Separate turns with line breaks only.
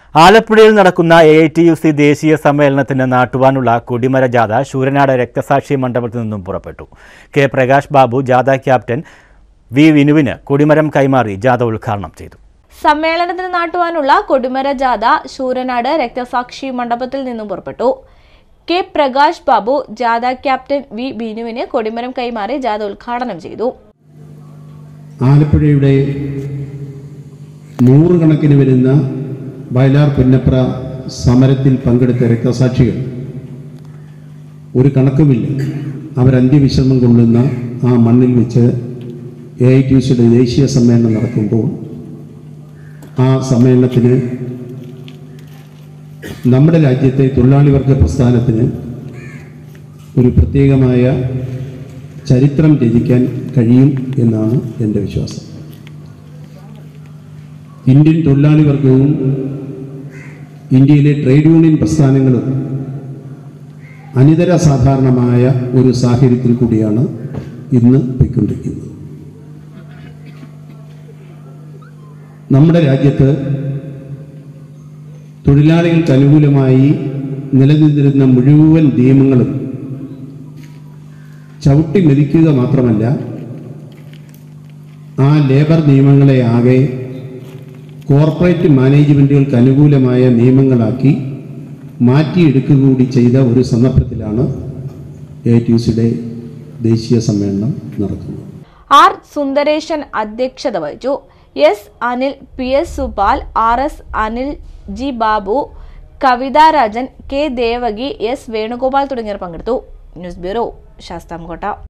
ആലപ്പുഴയിൽ നടക്കുന്ന A I T U C ദേശീയ സമ്മേളനത്തിന് നാട്ടുവാനുള്ള കൊടിമര ജാഥ ശൂരനാട് രക്തസാക്ഷി മണ്ഡപത്തിൽ നിന്നും പുറപ്പെട്ടു കെ പ്രകാശ് ബാബു ജാഥ ക്യാപ്റ്റൻ വി വിനുവിന് കൊടിമരം കൈമാറി ജാഥ ഉദ്ഘാടനം ചെയ്തു
സമ്മേളനത്തിന് നാട്ടുവാനുള്ള കൊടിമര ജാഥ ശൂരനാട് രക്തസാക്ഷി മണ്ഡപത്തിൽ നിന്നും പുറപ്പെട്ടു കെ പ്രകാശ് ബാബു ജാഥ ക്യാപ്റ്റൻ വി ബിനുവിന് കൊടിമരം കൈമാറി ജാഥ ഉദ്ഘാടനം ചെയ്തു
ആലപ്പുഴയുടെ നൂറുകണക്കിന് വരുന്ന വയലാർ പുന്നപ്ര സമരത്തിൽ പങ്കെടുത്ത രക്തസാക്ഷികൾ ഒരു കണക്കുമില്ല അവർ അന്ത്യവിശ്രമം കൊള്ളുന്ന ആ മണ്ണിൽ വെച്ച് എ ഐ ടി യുസിയുടെ ദേശീയ സമ്മേളനം നടക്കുമ്പോൾ ആ സമ്മേളനത്തിന് നമ്മുടെ രാജ്യത്തെ തൊഴിലാളി വർഗ പ്രസ്ഥാനത്തിന് ഒരു പ്രത്യേകമായ ചരിത്രം രചിക്കാൻ കഴിയും എന്നാണ് എൻ്റെ വിശ്വാസം ഇന്ത്യൻ തൊഴിലാളി വർഗവും ഇന്ത്യയിലെ ട്രേഡ് യൂണിയൻ പ്രസ്ഥാനങ്ങളും അനിതര സാധാരണമായ ഒരു സാഹചര്യത്തിൽ കൂടിയാണ് ഇന്ന് പോയിക്കൊണ്ടിരിക്കുന്നത് നമ്മുടെ രാജ്യത്ത് തൊഴിലാളികൾക്ക് അനുകൂലമായി നിലനിന്നിരുന്ന മുഴുവൻ നിയമങ്ങളും ചവിട്ടി മെതിക്കുക മാത്രമല്ല ആ ലേബർ നിയമങ്ങളെ ആകെ കോർപ്പറേറ്റ് മാനേജ്മെൻറ്റുകൾക്ക് അനുകൂലമായ നിയമങ്ങളാക്കി മാറ്റിയെടുക്കുക കൂടി ചെയ്ത ഒരു സന്ദർഭത്തിലാണ് എ ടി സിയുടെ ദേശീയ സമ്മേളനം നടക്കുന്നത്
ആർ സുന്ദരേശൻ അധ്യക്ഷത വഹിച്ചു S Anil P S Supal R S Anil G Babu Kavitha Rajan K Devaki S Venugopal തുടങ്ങിയവർ പങ്കെടുത്തു ന്യൂസ് ബ്യൂറോ ശാസ്താംകോട്ട